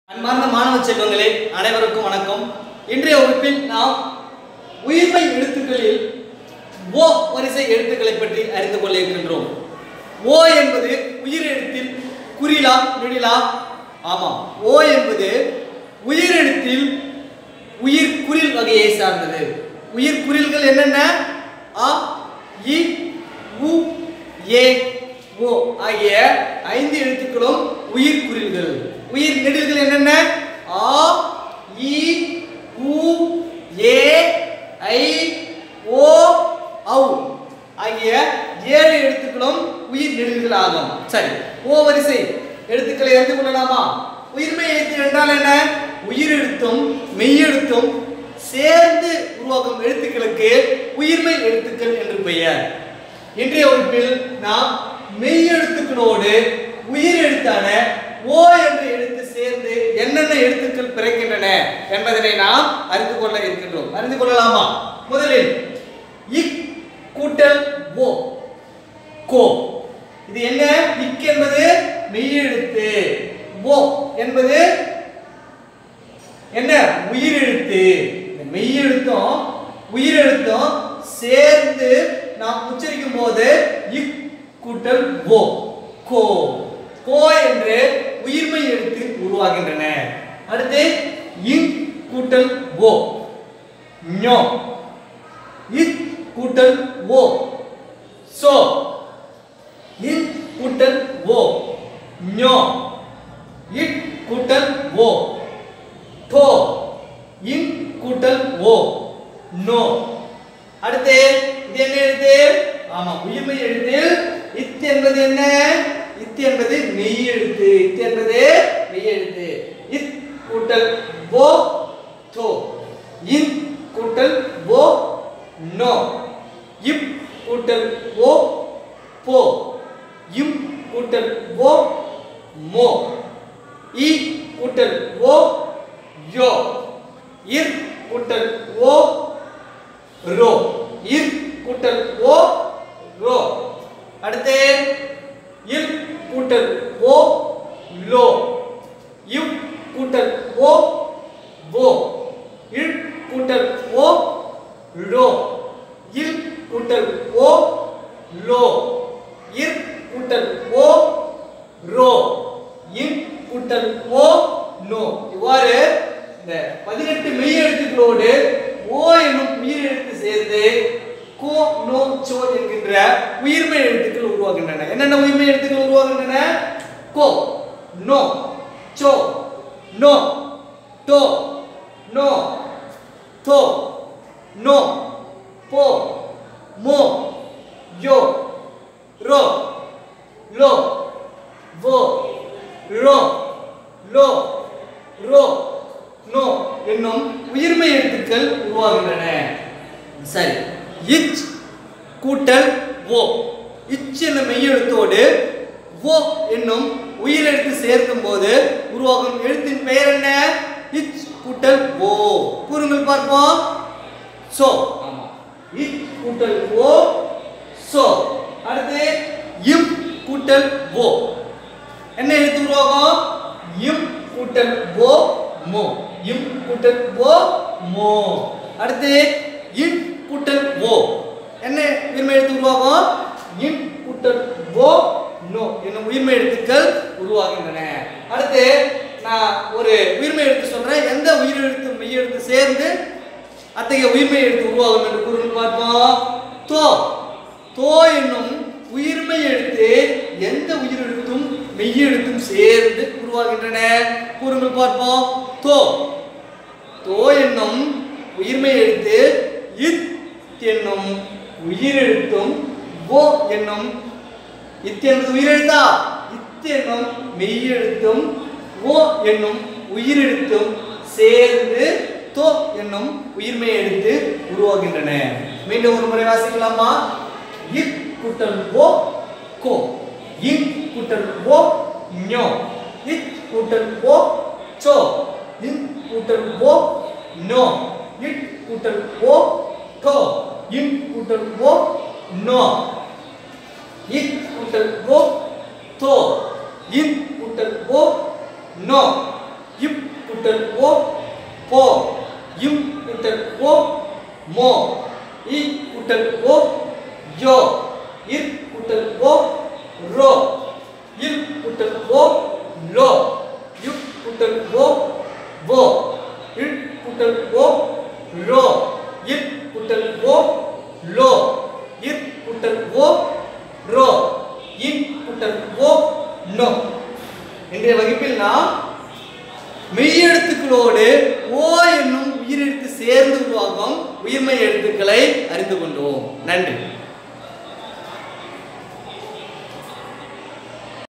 அன்பார்ந்த மாணவ செல்வங்களே அனைவருக்கும் வணக்கம் இன்றைய வகுப்பில் நாம் உயிர்மை எழுத்துக்களில் ஓ வரிசை எழுத்துக்களை பற்றி அறிந்து கொள்ள இருக்கின்றோம் ஓ என்பது உயிரெழுத்தில் குறிலா நெடிலா ஆமாம் ஓ என்பது உயிரெழுத்தில் உயிர் குறில் வகையை சார்ந்தது உயிர் குறில்கள் என்னென்ன அ இ உ ஏ ஓ ஆகிய ஐந்து எழுத்துக்களும் உயிர் குறில்கள் உயிர் நெடில்கள் என்னென்ன ஆ இ உ ஏ ஐ ஓ ஔ ஆகிய ஏழு எழுத்துக்களும் உயிர் நெடில்கள் ஆகும் சரி ஓ வரிசை எழுத்துக்களை அறிந்து கொள்ளலாமா உயிர்மை எழுத்து என்றால் என்ன உயிர் எழுத்தும் மெய்யெழுத்தும் சேர்ந்து உருவாக்கும் எழுத்துக்களுக்கு உயிர்மை எழுத்துக்கள் என்று பெயர் இன்றைய வகுப்பில் நாம் மெய்யெழுத்துக்களோடு உயிர் எழுத்தான ஓ என்ற எழுத்து சேர்ந்து என்னென்ன எழுத்துக்கள் பிறக்கின்றன என்பதனை நாம் அறிந்து கொள்ள இருக்கின்றோம் அறிந்து கொள்ளலாமா முதலில் இக் கூட்டல் ஓ கோ இது என்ன இக் என்பது மெய்யெழுத்து ஓ என்பது என்ன உயிரெழுத்து இந்த மெய்யெழுத்தும் உயிரெழுத்தும் சேர்ந்து நாம் உச்சரிக்கும் போது இக் கூட்டல் ஓ கோ கோ என்று உயிர்மை எழுத்து உருவாகின்றன அடுத்து இங் கூட்டல் ஓ ஞோ இத் கூட்டல் ஓ சோ இத் கூட்டல் ஓ ஞோ இட் கூட்டல் ஓ டோ இன் கூட்டல் ஓ நோ அடுத்து இது என்ன எழுத்து ஆமா உயிர்மை எழுத்து இத் என்பது என்ன இத் என்பது மெய் எழுத்து இத் என்பது மெய் எழுத்து இத் கூட்டல் ஓ தோ இன் கூட்டல் ஓ நோ இப் கூட்டல் ஓ போ இம் கூட்டல் ஓ மோ இ கூட்டல் ஓ யோ இர் கூட்டல் ஓ ரோ இர் கூட்டல் ஓ ரோ அடுத்து இல் கூட்டல் ஓ லோ இவ் கூட்டல் ஓ ஓ இல் கூட்டல் ஓ லோ இல் கூட்டல் ஓ லோ இர் கூட்டல் ஓ ரோ இன் கூட்டல் ஓ நோ இவ்வாறு இந்த பதினெட்டு மெய் எழுத்துக்களோடு ஓ என்னும் உயிர் எழுத்து சேர்ந்து கோ நோ சோ என்கின்ற உயிர்மை எழுத்துக்கள் உருவாகின்றன என்னென்ன உயிர்மை எழுத்துக்கள் உருவாகின்றன கோ நோ சோ நோ டோ நோ தோ நோ போ மோ யோ ரோ லோ வோ ரோ லோ ரோ நோ என்னும் உயிர்மை எழுத்துக்கள் உருவாகின்றன சரி இச் கூட்டல் ஓ இச் என்ற மெய்யெழுத்தோடு ஓ என்னும் உயிரெழுத்து சேர்க்கும் போது உருவாகும் எழுத்தின் பெயர் என்ன இச் கூட்டல் ஓ கூறுங்கள் பார்ப்போம் சோ ஆமா இச் கூட்டல் ஓ சோ அடுத்து இம் கூட்டல் ஓ என்ன எழுத்து உருவாகும் இம் கூட்டல் ஓ மோ இம் கூட்டல் ஓ மோ அடுத்து இன் கூட்டல் ஓ என்ன உயிர்மை எழுத்து உருவாகும் இன் கூட்டல் ஓ நோ என்னும் உயிர்மை எழுத்துக்கள் உருவாகின்றன அடுத்து நான் ஒரு உயிர்மை எழுத்து சொல்றேன் எந்த உயிர் எழுத்து மெய் எழுத்து சேர்ந்து அத்தகைய உயிர்மை எழுத்து உருவாகும் என்று கூறுங்கள் பார்ப்போம் தோ தோ என்னும் உயிர்மை எழுத்து எந்த உயிரெழுத்தும் மெய்யெழுத்தும் சேர்ந்து உருவாகின்றன கூறுங்கள் பார்ப்போம் தோ தோ என்னும் உயிர்மை எழுத்து இத் என்னும் உயிரெழுத்தும் ஓ என்னும் இத் என்பது உயிரெழுத்தா இத் என்னும் மெய்யெழுத்தும் ஓ என்னும் உயிரெழுத்தும் சேர்ந்து தோ என்னும் உயிர்மை எழுத்து உருவாகின்றன மீண்டும் ஒரு முறை வாசிக்கலாமா இக் கூட்டல் ஓ கோ இங் கூட்டல் ஓ ஞோ இச் கூட்டல் ஓ சோ இன் கூட்டல் ஓ நோ இட் கூட்டல் ஓ டோ இன் கூட்டல் ஓ நோ இக் கூட்டல் ஓ தோ இன் கூட்டல் ஓ நோ இப் கூட்டல் ஓ போ இம் கூட்டல் ஓ மோ இ கூட்டல் ஓ யோ இர் கூட்டல் ஓ ரோ இல் கூட்டல் ஓ லோ யு கூட்டல் ஓ வோ இல் கூட்டல் ஓ ரோ இல் கூட்டல் ஓ லோ இர் கூட்டல் ஓ ரோ இன் கூட்டல் ஓ நோ இன்றைய வகுப்பில் நாம் மெய்யெழுத்துக்களோடு ஓ என்னும் உயிரெழுத்து சேர்ந்து உருவாகும் உயிர்மெய் எழுத்துக்களை அறிந்து கொண்டோம் நன்றி